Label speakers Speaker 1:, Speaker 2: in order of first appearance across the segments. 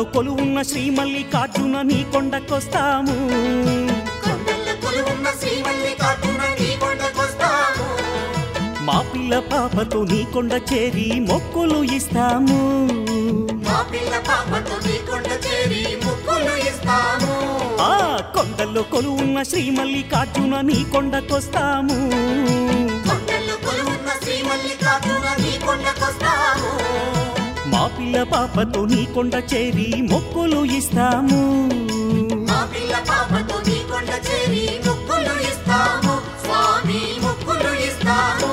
Speaker 1: కొండల్లో కొలువున్న శ్రీ మల్లికార్జున నీ కొండకొస్తాము
Speaker 2: కొండల్లో కొలువున్న శ్రీ మల్లికార్జున నీ కొండకొస్తాము
Speaker 1: మా పిల్ల పాపతో నీ కొండ చేరి మొక్కులు ఇస్తాము
Speaker 2: మా పిల్ల పాపతో నీ కొండ చేరి ముక్కులు ఇస్తాము
Speaker 1: ఆ కొండల్లో కొలువున్న శ్రీ మల్లికార్జున నీ కొండకొస్తాము
Speaker 2: కొండల్లో కొలువున్న శ్రీ మల్లికార్జున నీ కొండకొస్తాము
Speaker 1: మా పిల్ల పాపతో నీ కొండ చేరి మొక్కులు ఇస్తాము
Speaker 2: మా పిల్ల పాపతో నీ కొండ చేరి ముక్కులు ఇస్తాము స్వామి ముక్కులు ఇస్తాము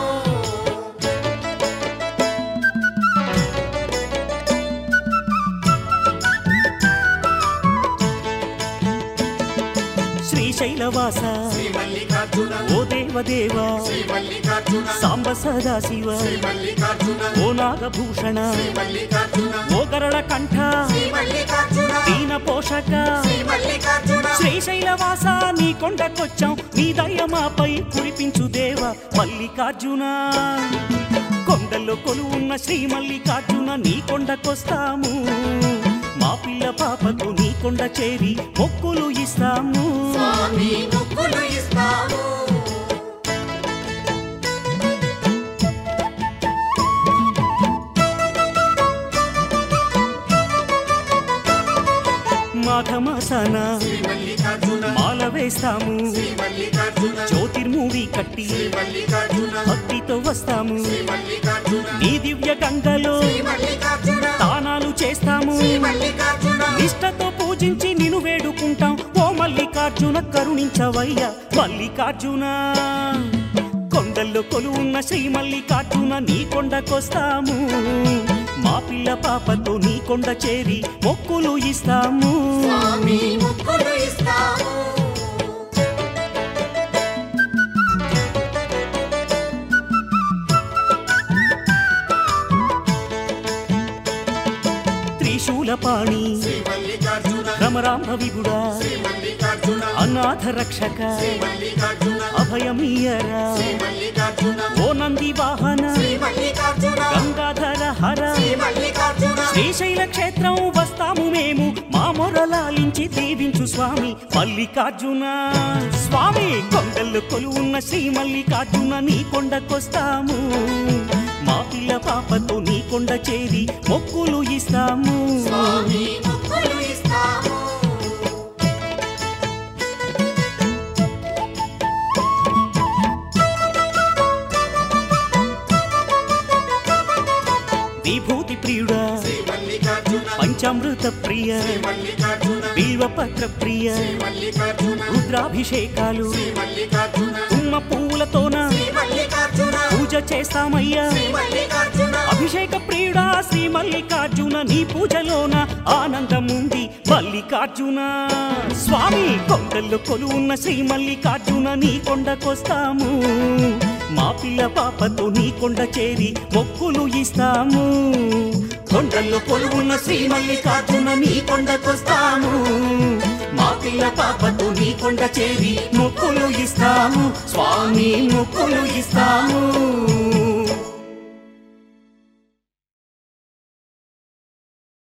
Speaker 1: శ్రీశైలవాస
Speaker 2: శ్రీ మల్లికార్జున
Speaker 1: ఓ దేవదేవా
Speaker 2: శ్రీ మల్లికార్జున
Speaker 1: సాంబ సదాశివ
Speaker 2: శ్రీ మల్లికార్జున
Speaker 1: ఓ నాగభూషణ
Speaker 2: శ్రీ మల్లికార్జున
Speaker 1: ఓ గరళ కంఠ
Speaker 2: శ్రీ మల్లికార్జున
Speaker 1: దీన పోషక
Speaker 2: శ్రీ మల్లికార్జున
Speaker 1: శ్రీశైలవాస నీ కొండకొచ్చాం నీ దయమాపై కురిపించు దేవ మల్లికార్జున కొండల్లో కొలువున్న శ్రీ మల్లికార్జున నీ కొండకొస్తాము మా పిల్ల పాపకు నీ కొండ చేరి మొక్కులు ఇస్తాము
Speaker 2: స్వామి ముక్కులు ఇస్తాము
Speaker 1: మాఘమాసాన
Speaker 2: శ్రీ మల్లికార్జున
Speaker 1: మాల వేస్తాము
Speaker 2: శ్రీ మల్లికార్జున
Speaker 1: జ్యోతిర్మూడి కట్టి
Speaker 2: శ్రీ మల్లికార్జున
Speaker 1: భక్తితో వస్తాము
Speaker 2: శ్రీ మల్లికార్జున
Speaker 1: నీ దివ్య గంగలో
Speaker 2: శ్రీ మల్లికార్జున
Speaker 1: దానాలు చేస్తాము
Speaker 2: శ్రీ మల్లికార్జున
Speaker 1: నిష్టతో పూజించి నిన్ను వేడుకుంటాం ఓ మల్లికార్జున కరుణించవయ్య మల్లికార్జున కొండల్లో కొలువున్న శ్రీ మల్లికార్జున నీ కొండకొస్తాము మా పిల్ల పాపతో నీ కొండ చేరి మొక్కులు ఇస్తాము
Speaker 2: స్వామి ముక్కులు ఇస్తాము
Speaker 1: త్రిశూలపాణి
Speaker 2: శ్రీ మల్లికార్జున
Speaker 1: రమరాంభ విగుడా
Speaker 2: శ్రీ మల్లికార్జున
Speaker 1: అనాథ రక్షక
Speaker 2: శ్రీ మల్లికార్జున
Speaker 1: అభయమీయరా
Speaker 2: శ్రీ మల్లికార్జున
Speaker 1: ఓ నంది వాహన
Speaker 2: శ్రీ మల్లికార్జున
Speaker 1: గంగాధర హర
Speaker 2: శ్రీ మల్లికార్జున
Speaker 1: శ్రీశైల క్షేత్రం వస్తాము మేము మా మొరలాలించి దీవించు స్వామి మల్లికార్జున స్వామి కొండల్లో కొలువున్న శ్రీ మల్లికార్జున నీ కొండకొస్తాము మా పిల్ల పాపతో నీ కొండ చేరి మొక్కులు ఇస్తాము
Speaker 2: స్వామి ముక్కులు ఇస్తాము
Speaker 1: విభూతి ప్రియుడా
Speaker 2: శ్రీ మల్లికార్జున
Speaker 1: పంచామృత ప్రియ
Speaker 2: శ్రీ మల్లికార్జున
Speaker 1: బిల్వపత్ర ప్రియ
Speaker 2: శ్రీ మల్లికార్జున
Speaker 1: రుద్రాభిషేకాలు
Speaker 2: శ్రీ మల్లికార్జున
Speaker 1: తుమ్మ పువ్వులతోన
Speaker 2: శ్రీ మల్లికార్జున
Speaker 1: పూజ చేస్తామయ్యా
Speaker 2: శ్రీ మల్లికార్జున
Speaker 1: అభిషేక ప్రియుడా శ్రీ మల్లికార్జున నీ పూజలోన ఆనందముంది మల్లికార్జున స్వామి కొండల్లో కొలువున్న శ్రీ మల్లికార్జున నీ కొండకొస్తాము మా పిల్ల పాపతో నీ కొండ చేరి మొక్కులు ఇస్తాము కొండల్లో కొలువున్న శ్రీ మల్లికార్జున నీ కొండకొస్తాము మా పిల్ల పాపతో నీ కొండ చేరి మొక్కులు ఇస్తాము స్వామి మొక్కులు ఇస్తాము